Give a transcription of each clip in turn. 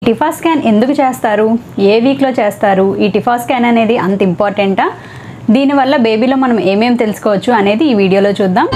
TIFFA scan ఎందుకు చేస్తారు ఏ వీక్లో చేస్తారు ఈ టిఫా స్కాన్ అనేది అంత ఇంపార్టెంటా దీనివల్ల బేబీలో మనం ఏమేమి తెలుసుకోవచ్చు అనేది ఈ వీడియోలో చూద్దాం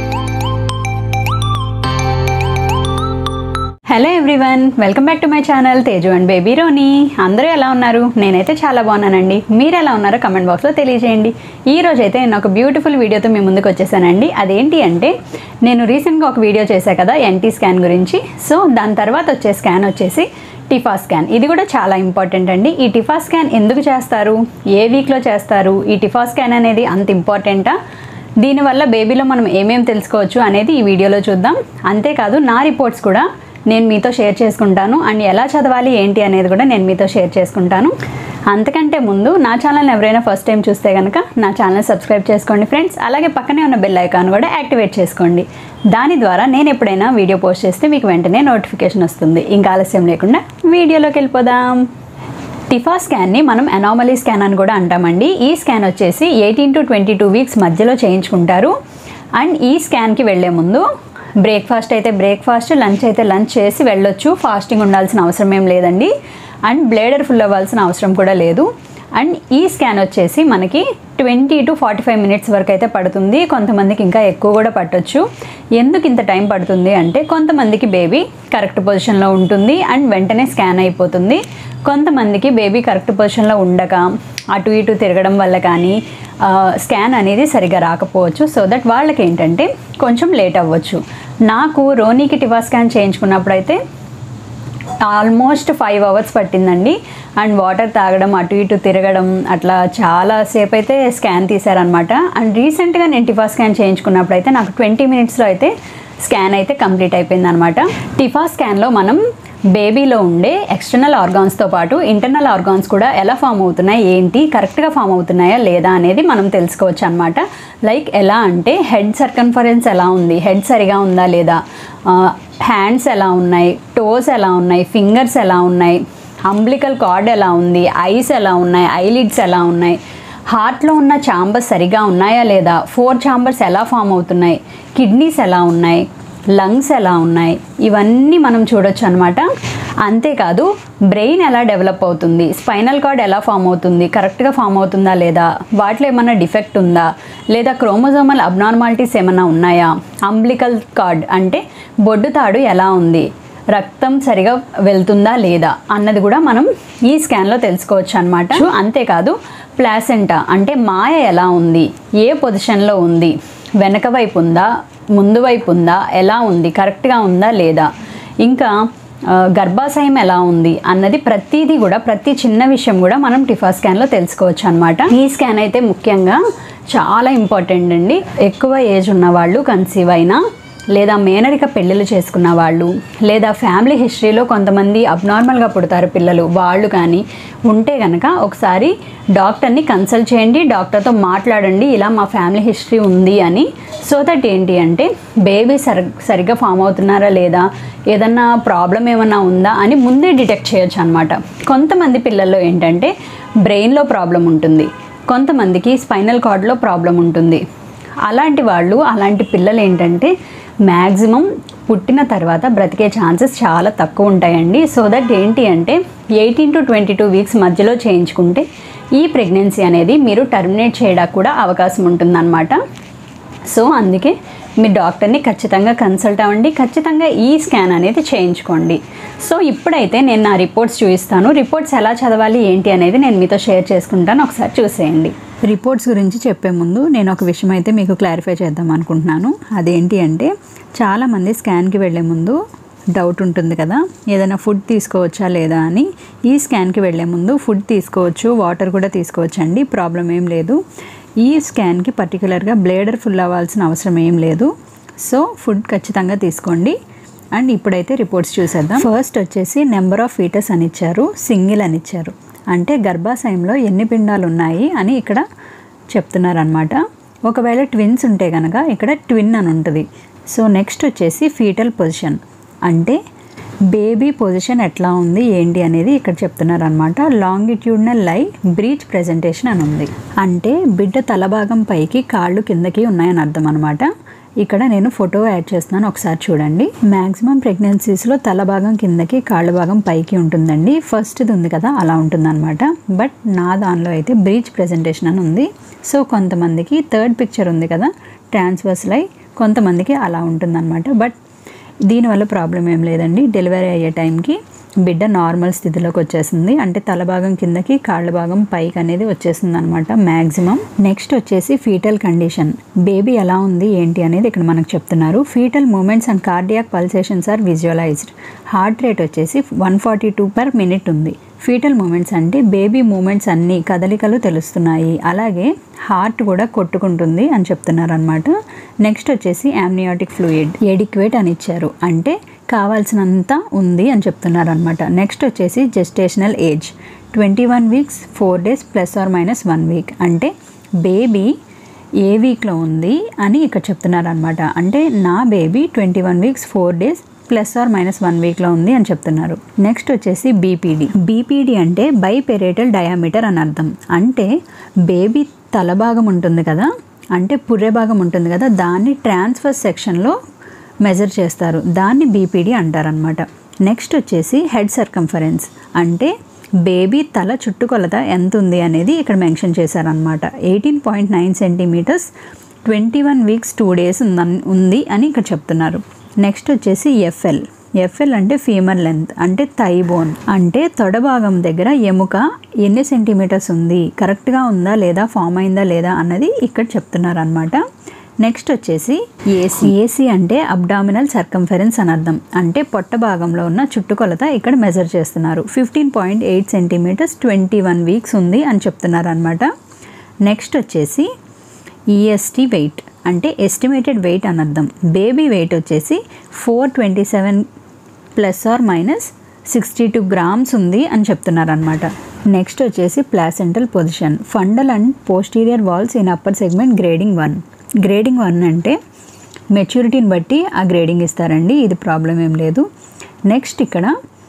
hello everyone welcome back to my channel Teju and baby Roni అందరూ ఎలా ఉన్నారు నేనైతే చాలా బాగున్నానండి మీరు ఎలా ఉన్నారో కమెంట్ బాక్స్లో తెలియజేయండి ఈ రోజు అయితే నేను ఒక బ్యూటిఫుల్ వీడియోతో మీ ముందుకు వచ్చేసానండి అదేంటి అంటే నేను రీసెంట్గా ఒక వీడియో చేశా కదా ఎన్టీ స్కాన్ గురించి సో దాని తర్వాత వచ్చే స్కాన్ వచ్చేసి టిఫా స్కాన్ ఇది కూడా చాలా ఇంపార్టెంట్ అండి ఈ టిఫా స్కాన్ ఎందుకు చేస్తారు ఏ వీక్లో చేస్తారు ఈ టిఫా స్కాన్ అనేది అంత ఇంపార్టెంటా దీనివల్ల బేబీలో మనం ఏమేమి తెలుసుకోవచ్చు అనేది ఈ వీడియోలో చూద్దాం అంతేకాదు నా రిపోర్ట్స్ కూడా నేను మీతో షేర్ చేసుకుంటాను అండ్ ఎలా చదవాలి ఏంటి అనేది కూడా నేను మీతో షేర్ చేసుకుంటాను అంతకంటే ముందు నా ఛానల్ ఎవరైనా ఫస్ట్ టైం చూస్తే కనుక నా ఛానల్ సబ్స్క్రైబ్ చేసుకోండి ఫ్రెండ్స్ అలాగే పక్కనే ఉన్న బెల్ ఐకాన్ కూడా యాక్టివేట్ చేసుకోండి దాని ద్వారా నేను ఎప్పుడైనా వీడియో పోస్ట్ చేస్తే మీకు వెంటనే నోటిఫికేషన్ వస్తుంది ఇంకా ఆలస్యం లేకుండా వీడియోలోకి వెళ్ళిపోదాం టిఫా స్కాన్ని మనం అనామలీ స్కాన్ అని కూడా అంటామండి ఈ స్కాన్ వచ్చేసి eighteen to twenty two weeks మధ్యలో చేయించుకుంటారు అండ్ ఈ స్కాన్కి వెళ్ళే ముందు బ్రేక్ఫాస్ట్ అయితే బ్రేక్ఫాస్ట్ లంచ్ అయితే లంచ్ చేసి వెళ్ళొచ్చు ఫాస్టింగ్ ఉండాల్సిన అవసరం ఏం లేదండి అండ్ బ్లేడర్ ఫుల్ అవ్వాల్సిన అవసరం కూడా లేదు అండ్ ఈ స్కాన్ వచ్చేసి మనకి twenty to forty five minutes వరకు అయితే పడుతుంది కొంతమందికి ఇంకా ఎక్కువ కూడా పట్టొచ్చు ఎందుకు ఇంత టైం పడుతుంది అంటే కొంతమందికి బేబీ కరెక్ట్ పొజిషన్లో ఉంటుంది అండ్ వెంటనే స్కాన్ అయిపోతుంది కొంతమందికి బేబీ కరెక్ట్ పొజిషన్లో ఉండక అటు ఇటు తిరగడం వల్ల కానీ ఆ, స్కాన్ అనేది సరిగా రాకపోవచ్చు సో దట్ వాళ్ళకి ఏంటంటే కొంచెం లేట్ అవ్వచ్చు నాకు రోనీకి టివా స్కాన్ చేయించుకున్నప్పుడు అయితే ఆల్మోస్ట్ ఫైవ్ అవర్స్ పట్టిందండి అండ్ వాటర్ తాగడం అటు ఇటు తిరగడం అట్లా చాలా సేపు అయితే స్కాన్ తీశారనమాట అండ్ రీసెంట్గా నేను టిఫా స్కాన్ చేయించుకున్నప్పుడు అయితే నాకు ట్వంటీ మినిట్స్లో అయితే స్కాన్ అయితే కంప్లీట్ అయిపోయింది అనమాట టిఫా స్కాన్లో మనం బేబీలో ఉండే ఎక్స్టర్నల్ ఆర్గాన్స్తో పాటు ఇంటర్నల్ ఆర్గాన్స్ కూడా ఎలా ఫామ్ అవుతున్నాయి ఏంటి కరెక్ట్గా ఫామ్ అవుతున్నాయా లేదా అనేది మనం తెలుసుకోవచ్చు అనమాట లైక్ ఎలా అంటే హెడ్ సర్కంఫరెన్స్ ఎలా ఉంది హెడ్ సరిగా ఉందా లేదా హ్యాండ్స్ ఎలా ఉన్నాయి టోస్ ఎలా ఉన్నాయి ఫింగర్స్ ఎలా ఉన్నాయి అంబ్లికల్ కార్డ్ ఎలా ఉంది ఐస్ ఎలా ఉన్నాయి ఐలిడ్స్ ఎలా ఉన్నాయి హార్ట్లో ఉన్న ఛాంబర్స్ సరిగా ఉన్నాయా లేదా ఫోర్ ఛాంబర్స్ ఎలా ఫామ్ అవుతున్నాయి కిడ్నీస్ ఎలా ఉన్నాయి లంగ్స్ ఎలా ఉన్నాయి ఇవన్నీ మనం చూడొచ్చు అనమాట అంతేకాదు బ్రెయిన్ ఎలా డెవలప్ అవుతుంది స్పైనల్ కార్డ్ ఎలా ఫామ్ అవుతుంది కరెక్ట్గా ఫామ్ అవుతుందా లేదా వాటిలో ఏమైనా డిఫెక్ట్ ఉందా లేదా క్రోమోజోమల్ అబ్నార్మాలిటీస్ ఏమైనా ఉన్నాయా అంబ్లికల్ కార్డ్ అంటే బొడ్డు తాడు ఎలా ఉంది రక్తం సరిగా వెళ్తుందా లేదా అన్నది కూడా మనం ఈ స్కాన్లో తెలుసుకోవచ్చు అనమాట అంతేకాదు ప్లాసెంటా అంటే మాయ ఎలా ఉంది ఏ పొజిషన్లో ఉంది వెనక వైపు ఉందా ముందు వైపు ఉందా ఎలా ఉంది కరెక్ట్గా ఉందా లేదా ఇంకా ఆ, గర్భాశయం ఎలా ఉంది అన్నది ప్రతిదీ కూడా ప్రతి చిన్న విషయం కూడా మనం టిఫా స్కాన్లో తెలుసుకోవచ్చు అనమాట ఈ స్కాన్ అయితే ముఖ్యంగా చాలా ఇంపార్టెంట్ అండి ఎక్కువ ఏజ్ ఉన్న వాళ్ళు కన్సీవ్ అయినా లేదా మేనరిక పెళ్ళిళ్ళు చేసుకున్న వాళ్ళు లేదా ఫ్యామిలీ హిస్టరీలో కొంతమంది అబ్నార్మల్గా పుడతారు పిల్లలు వాళ్ళు కానీ ఉంటే కనుక ఒకసారి డాక్టర్ని కన్సల్ట్ చేయండి డాక్టర్తో మాట్లాడండి ఇలా మా ఫ్యామిలీ హిస్టరీ ఉంది అని సో దట్ ఏంటి అంటే బేబీ సరి సరిగ్గా ఫామ్ అవుతున్నారా లేదా ఏదన్నా ప్రాబ్లం ఏమన్నా ఉందా అని ముందే డిటెక్ట్ చేయొచ్చు అనమాట కొంతమంది పిల్లల్లో ఏంటంటే బ్రెయిన్లో ప్రాబ్లం ఉంటుంది కొంతమందికి స్పైనల్ కార్డ్లో ప్రాబ్లం ఉంటుంది అలాంటి వాళ్ళు అలాంటి పిల్లలు ఏంటంటే మ్యాక్సిమం పుట్టిన తర్వాత బ్రతికే ఛాన్సెస్ చాలా తక్కువ ఉంటాయండి సో దట్ ఏంటి అంటే eighteen to twenty two weeks మధ్యలో చేయించుకుంటే ఈ ప్రెగ్నెన్సీ అనేది మీరు టర్మినేట్ చేయడానికి కూడా అవకాశం ఉంటుందన్నమాట సో అందుకే మీ డాక్టర్ని ఖచ్చితంగా కన్సల్ట్ అవ్వండి ఖచ్చితంగా ఈ స్కాన్ అనేది చేయించుకోండి సో ఇప్పుడైతే నేను నా రిపోర్ట్స్ చూపిస్తాను రిపోర్ట్స్ ఎలా చదవాలి ఏంటి అనేది నేను మీతో షేర్ చేసుకుంటాను ఒకసారి చూసేయండి రిపోర్ట్స్ గురించి చెప్పే ముందు నేను ఒక విషయం అయితే మీకు క్లారిఫై చేద్దాం అనుకుంటున్నాను అదేంటి అంటే చాలామంది స్కాన్కి వెళ్ళే ముందు డౌట్ ఉంటుంది కదా ఏదైనా ఫుడ్ తీసుకోవచ్చా లేదా అని ఈ స్కాన్కి వెళ్ళే ముందు ఫుడ్ తీసుకోవచ్చు వాటర్ కూడా తీసుకోవచ్చు అండి ప్రాబ్లం ఏం లేదు ఈ స్కాన్కి పర్టికులర్గా బ్లేడర్ ఫుల్ అవ్వాల్సిన అవసరం ఏం లేదు సో ఫుడ్ ఖచ్చితంగా తీసుకోండి అండ్ ఇప్పుడైతే రిపోర్ట్స్ చూసేద్దాం ఫస్ట్ వచ్చేసి నెంబర్ ఆఫ్ ఫీటర్స్ అని ఇచ్చారు సింగిల్ అని ఇచ్చారు అంటే గర్భాశయంలో ఎన్ని పిండాలు ఉన్నాయి అని ఇక్కడ చెప్తున్నారనమాట ఒకవేళ ట్విన్స్ ఉంటే కనుక ఇక్కడ ట్విన్ అని ఉంటుంది సో నెక్స్ట్ వచ్చేసి ఫీటల్ పొజిషన్ అంటే బేబీ పొజిషన్ ఎట్లా ఉంది ఏంటి అనేది ఇక్కడ చెప్తున్నారు అనమాట లాంగిట్యూడ్నల్ లై బ్రీచ్ ప్రెజెంటేషన్ అని ఉంది అంటే బిడ్డ తల భాగం పైకి కాళ్ళు కిందకి ఉన్నాయని అర్థం అనమాట ఇక్కడ నేను ఫోటో యాడ్ చేస్తున్నాను ఒకసారి చూడండి మ్యాక్సిమం ప్రెగ్నెన్సీస్లో తల భాగం కిందకి కాళ్ళ భాగం పైకి ఉంటుందండి ఫస్ట్ది ఉంది కదా అలా ఉంటుందన్నమాట బట్ నా దానిలో అయితే బ్రీచ్ ప్రెజెంటేషన్ అని ఉంది సో కొంతమందికి థర్డ్ పిక్చర్ ఉంది కదా ట్రాన్స్వర్స్ లై కొంతమందికి అలా ఉంటుందన్నమాట బట్ దీనివల్ల ప్రాబ్లం ఏం లేదండి డెలివరీ అయ్యే టైంకి బిడ్డ నార్మల్ స్థితిలోకి వచ్చేసింది అంటే తల భాగం కిందకి కాళ్ళ భాగం పైకి అనేది వచ్చేసింది అనమాట మ్యాక్సిమం నెక్స్ట్ వచ్చేసి ఫీటల్ కండిషన్ బేబీ ఎలా ఉంది ఏంటి అనేది ఇక్కడ మనకు చెప్తున్నారు foetal movements and cardiac pulsations are visualised heart rate వచ్చేసి one forty two per minute ఉంది ఫీటల్ మూమెంట్స్ అంటే బేబీ మూమెంట్స్ అన్ని కదలికలు తెలుస్తున్నాయి అలాగే హార్ట్ కూడా కొట్టుకుంటుంది అని చెప్తున్నారు అనమాట నెక్స్ట్ వచ్చేసి యామ్నియాటిక్ ఫ్లూయిడ్ ఎడిక్వేట్ అని ఇచ్చారు అంటే కావాల్సినంత ఉంది అని చెప్తున్నారు అనమాట నెక్స్ట్ వచ్చేసి gestational age twenty one weeks four days plus or minus one week అంటే బేబీ ఏ వీక్లో ఉంది అని ఇక్కడ చెప్తున్నారు అనమాట అంటే నా baby twenty one weeks four days plus or minus one వీక్లో ఉంది అని చెప్తున్నారు నెక్స్ట్ వచ్చేసి బీపీడి బీపీడి అంటే బైపెరేటల్ డయామీటర్ అని అర్థం అంటే బేబీ తల భాగం ఉంటుంది కదా అంటే పుర్రె భాగం ఉంటుంది కదా దాన్ని ట్రాన్స్ఫర్ సెక్షన్లో మెజర్ చేస్తారు దాన్ని బీపీడి అంటారనమాట నెక్స్ట్ వచ్చేసి హెడ్ సర్కంఫరెన్స్ అంటే బేబీ తల చుట్టుకొలత ఎంత ఉంది అనేది ఇక్కడ మెన్షన్ చేశారనమాట eighteen point nine centimetres twenty one weeks two days ఉంది అని ఇక్కడ చెప్తున్నారు నెక్స్ట్ వచ్చేసి ఎఫ్ఎల్ ఎఫ్ఎల్ అంటే ఫీమర్ లెంత్ అంటే థై బోన్ అంటే తొడ భాగం దగ్గర ఎముక ఎన్ని సెంటీమీటర్స్ ఉంది కరెక్ట్గా ఉందా లేదా ఫామ్ అయిందా లేదా అన్నది ఇక్కడ చెప్తున్నారు అనమాట నెక్స్ట్ వచ్చేసి ఏసీ ఏసీ అంటే అబ్డామినల్ సర్కంఫరెన్స్ అని అర్థం అంటే పొట్ట భాగంలో ఉన్న చుట్టుకొలత ఇక్కడ మెజర్ చేస్తున్నారు fifteen point eight centimetres twenty one weeks ఉంది అని చెప్తున్నారు అనమాట నెక్స్ట్ వచ్చేసి ఈఎస్టీ వెయిట్ అంటే ఎస్టిమేటెడ్ వెయిట్ అని అర్థం బేబీ వెయిట్ వచ్చేసి four twenty seven plus or minus sixty two grams ఉంది అని చెప్తున్నారు అనమాట నెక్స్ట్ వచ్చేసి placental position fundal and posterior walls in upper segment grading one grading one అంటే మెచ్యూరిటీని బట్టి ఆ గ్రేడింగ్ ఇస్తారండి ఇది ప్రాబ్లం ఏం లేదు నెక్స్ట్ ఇక్కడ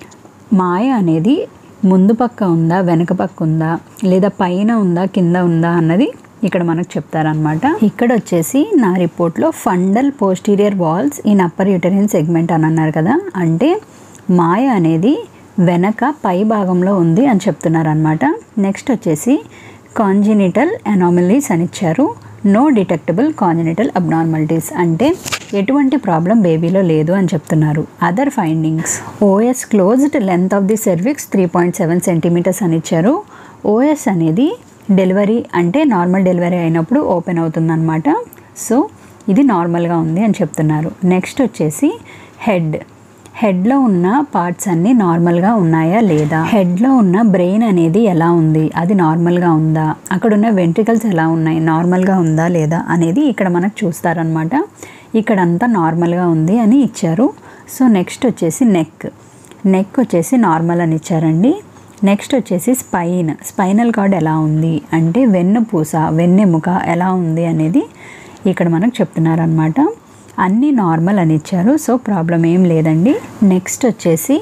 మాయ అనేది ముందు పక్క ఉందా వెనక పక్క ఉందా లేదా పైన ఉందా కింద ఉందా అన్నది ఇక్కడ మనకు చెప్తారనమాట ఇక్కడ వచ్చేసి నా రిపోర్ట్లో fundal posterior walls in upper uterine segment అని అన్నారు కదా అంటే మాయ అనేది వెనక పై భాగంలో ఉంది అని చెప్తున్నారు అనమాట నెక్స్ట్ వచ్చేసి కాంజినిటల్ అనామలీస్ అని ఇచ్చారు నో డిటెక్టబుల్ కాంజినిటల్ అబ్నార్మాలిటీస్ అంటే ఎటువంటి ప్రాబ్లం బేబీలో లేదు అని చెప్తున్నారు other findings OS closed length of the cervix three point seven centimetres అని ఇచ్చారు ఓఎస్ అనేది డెలివరీ అంటే నార్మల్ డెలివరీ అయినప్పుడు ఓపెన్ అవుతుందన్నమాట సో ఇది నార్మల్గా ఉంది అని చెప్తున్నారు నెక్స్ట్ వచ్చేసి హెడ్ హెడ్లో ఉన్న పార్ట్స్ అన్నీ నార్మల్గా ఉన్నాయా లేదా హెడ్లో ఉన్న బ్రెయిన్ అనేది ఎలా ఉంది అది నార్మల్గా ఉందా అక్కడ ఉన్న వెంట్రికల్స్ ఎలా ఉన్నాయి నార్మల్గా ఉందా లేదా అనేది ఇక్కడ మనకు చూస్తారనమాట ఇక్కడ అంతా నార్మల్గా ఉంది అని ఇచ్చారు సో నెక్స్ట్ వచ్చేసి నెక్ నెక్ వచ్చేసి నార్మల్ అని ఇచ్చారండి నెక్స్ట్ వచ్చేసి స్పైన్ స్పైనల్ కార్డ్ ఎలా ఉంది అంటే వెన్నుపూస వెన్నెముక ఎలా ఉంది అనేది ఇక్కడ మనకు చెప్తున్నారనమాట అన్నీ నార్మల్ అని ఇచ్చారు సో ప్రాబ్లం ఏం లేదండి నెక్స్ట్ వచ్చేసి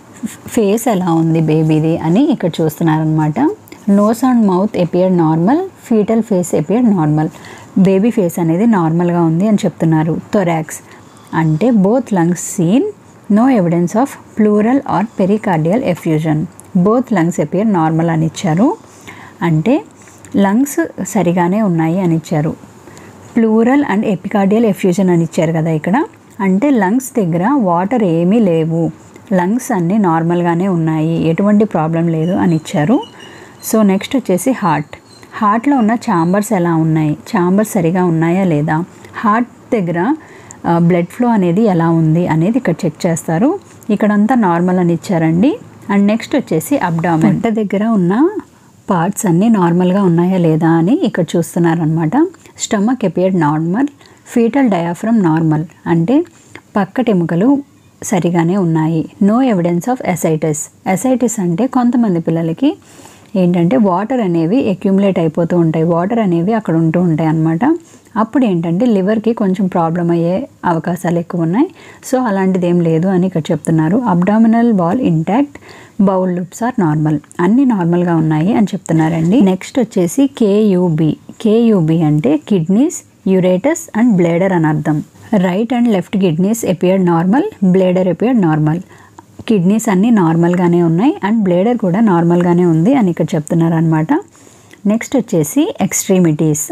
ఫేస్ ఎలా ఉంది బేబీది అని ఇక్కడ చూస్తున్నారనమాట nose and mouth appear normal foetal face appear normal baby face అనేది నార్మల్గా ఉంది అని చెప్తున్నారు థొరాక్స్ అంటే both lungs seen no evidence of pleural or pericardial effusion both lungs appear normal అని ఇచ్చారు అంటే లంగ్స్ సరిగానే ఉన్నాయి అని ఇచ్చారు ప్లూరల్ అండ్ ఎపికార్డియల్ ఎఫ్యూజన్ అని ఇచ్చారు కదా ఇక్కడ అంటే లంగ్స్ దగ్గర వాటర్ ఏమీ లేవు లంగ్స్ అన్నీ నార్మల్గానే ఉన్నాయి ఎటువంటి ప్రాబ్లం లేదు అని ఇచ్చారు సో నెక్స్ట్ వచ్చేసి హార్ట్ హార్ట్లో ఉన్న ఛాంబర్స్ ఎలా ఉన్నాయి ఛాంబర్స్ సరిగా ఉన్నాయా లేదా హార్ట్ దగ్గర బ్లడ్ ఫ్లో అనేది ఎలా ఉంది అనేది ఇక్కడ చెక్ చేస్తారు ఇక్కడంతా నార్మల్ అని ఇచ్చారండి అండ్ నెక్స్ట్ వచ్చేసి అబ్డామెన్ పొట్ట దగ్గర ఉన్న పార్ట్స్ అన్నీ నార్మల్గా ఉన్నాయా లేదా అని ఇక్కడ చూస్తున్నారనమాట stomach appeared normal foetal diaphragm normal అంటే పక్కటెముకలు సరిగానే ఉన్నాయి no evidence of ascites ascites అంటే కొంతమంది పిల్లలకి ఏంటంటే వాటర్ అనేవి అక్యుములేట్ అయిపోతూ ఉంటాయి వాటర్ అనేవి అక్కడ ఉంటూ ఉంటాయి అన్నమాట అప్పుడు ఏంటంటే లివర్కి కొంచెం ప్రాబ్లం అయ్యే అవకాశాలు ఎక్కువ ఉన్నాయి సో అలాంటిది ఏం లేదు అని ఇక్కడ చెప్తున్నారు abdominal wall intact bowel loops are normal అన్నీ నార్మల్గా ఉన్నాయి అని చెప్తున్నారండి నెక్స్ట్ వచ్చేసి కేయూబి కేయూబి అంటే కిడ్నీస్ యురేటస్ అండ్ బ్లేడర్ అని అర్థం right and left kidneys appeared normal bladder appeared normal kidneys అన్నీ నార్మల్గానే ఉన్నాయి అండ్ బ్లేడర్ కూడా నార్మల్గానే ఉంది అని ఇక్కడ చెప్తున్నారు అనమాట నెక్స్ట్ వచ్చేసి extremities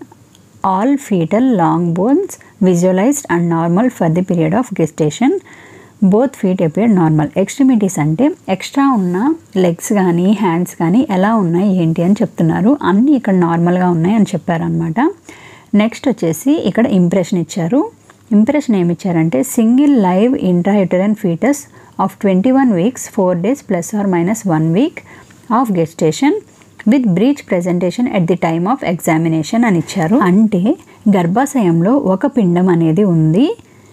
all foetal long bones visualised and normal for the period of gestation both feet appear normal extremities అంటే ఎక్స్ట్రా ఉన్న లెగ్స్ కానీ హ్యాండ్స్ కానీ ఎలా ఉన్నాయి ఏంటి అని చెప్తున్నారు అన్నీ ఇక్కడ నార్మల్గా ఉన్నాయి అని చెప్పారనమాట నెక్స్ట్ వచ్చేసి ఇక్కడ ఇంప్రెషన్ ఇచ్చారు ఇంప్రెషన్ ఏమి ఇచ్చారంటే single live intrauterine foetus of twenty one weeks four days plus or minus one week of gestation with breech presentation at the time of examination అని ఇచ్చారు అంటే గర్భాశయంలో ఒక పిండం అనేది ఉంది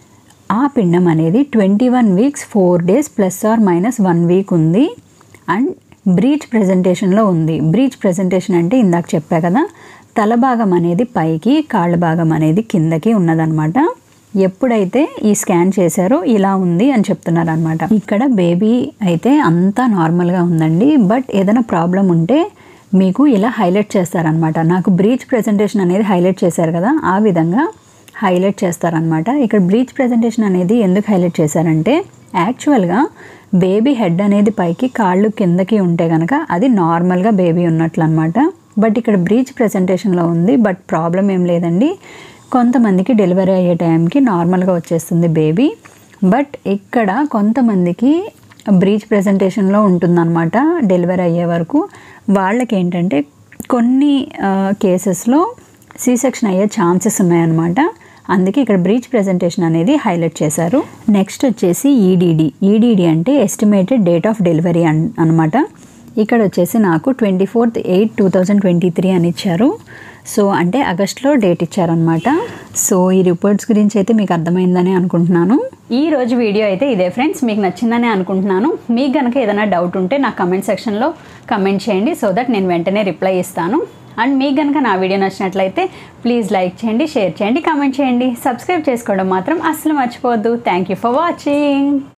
ఆ పిండం అనేది twenty one weeks four days plus or minus one week ఉంది అండ్ బ్రీచ్ ప్రజెంటేషన్లో ఉంది బ్రీచ్ ప్రజెంటేషన్ అంటే ఇందాక చెప్పా కదా తల భాగం అనేది పైకి కాళ్ళ భాగం అనేది కిందకి ఉన్నదనమాట ఎప్పుడైతే ఈ స్కాన్ చేశారో ఇలా ఉంది అని చెప్తున్నారు అనమాట ఇక్కడ బేబీ అయితే అంతా నార్మల్గా ఉందండి బట్ ఏదైనా ప్రాబ్లం ఉంటే మీకు ఇలా హైలైట్ చేస్తారనమాట నాకు బ్రీచ్ ప్రజెంటేషన్ అనేది హైలైట్ చేశారు కదా ఆ విధంగా హైలైట్ చేస్తారనమాట ఇక్కడ బ్రీచ్ ప్రజెంటేషన్ అనేది ఎందుకు హైలైట్ చేశారంటే యాక్చువల్గా బేబీ హెడ్ అనేది పైకి కాళ్ళు కిందకి ఉంటే కనుక అది నార్మల్గా బేబీ ఉన్నట్లు అనమాట బట్ ఇక్కడ బ్రీచ్ ప్రజెంటేషన్లో ఉంది బట్ ప్రాబ్లం ఏం లేదండి కొంతమందికి డెలివరీ అయ్యే టైంకి నార్మల్గా వచ్చేస్తుంది బేబీ బట్ ఇక్కడ కొంతమందికి బ్రీచ్ ప్రజెంటేషన్లో ఉంటుందన్నమాట డెలివరీ అయ్యే వరకు వాళ్ళకి ఏంటంటే కొన్ని కేసెస్లో సి సెక్షన్ అయ్యే ఛాన్సెస్ ఉన్నాయన్నమాట అందుకే ఇక్కడ బ్రీచ్ ప్రెజెంటేషన్ అనేది హైలైట్ చేశారు నెక్స్ట్ వచ్చేసి ఈడీడీ ఈడీడీ అంటే ఎస్టిమేటెడ్ డేట్ ఆఫ్ డెలివరీ అన్ అనమాట ఇక్కడ వచ్చేసి నాకు twenty fourth eight two thousand twenty three అని ఇచ్చారు సో అంటే ఆగస్ట్లో డేట్ ఇచ్చారనమాట సో ఈ రిపోర్ట్స్ గురించి అయితే మీకు అర్థమైందని అనుకుంటున్నాను ఈ రోజు వీడియో అయితే ఇదే ఫ్రెండ్స్ మీకు నచ్చిందని అనుకుంటున్నాను మీకు కనుక ఏదైనా డౌట్ ఉంటే నా కమెంట్ సెక్షన్లో కమెంట్ చేయండి సో దట్ నేను వెంటనే రిప్లై ఇస్తాను అండ్ మీకు కనుక నా వీడియో నచ్చినట్లయితే ప్లీజ్ లైక్ చేయండి షేర్ చేయండి కామెంట్ చేయండి సబ్స్క్రైబ్ చేసుకోవడం మాత్రం అస్సలు మర్చిపోవద్దు థ్యాంక్ యూ ఫర్ వాచింగ్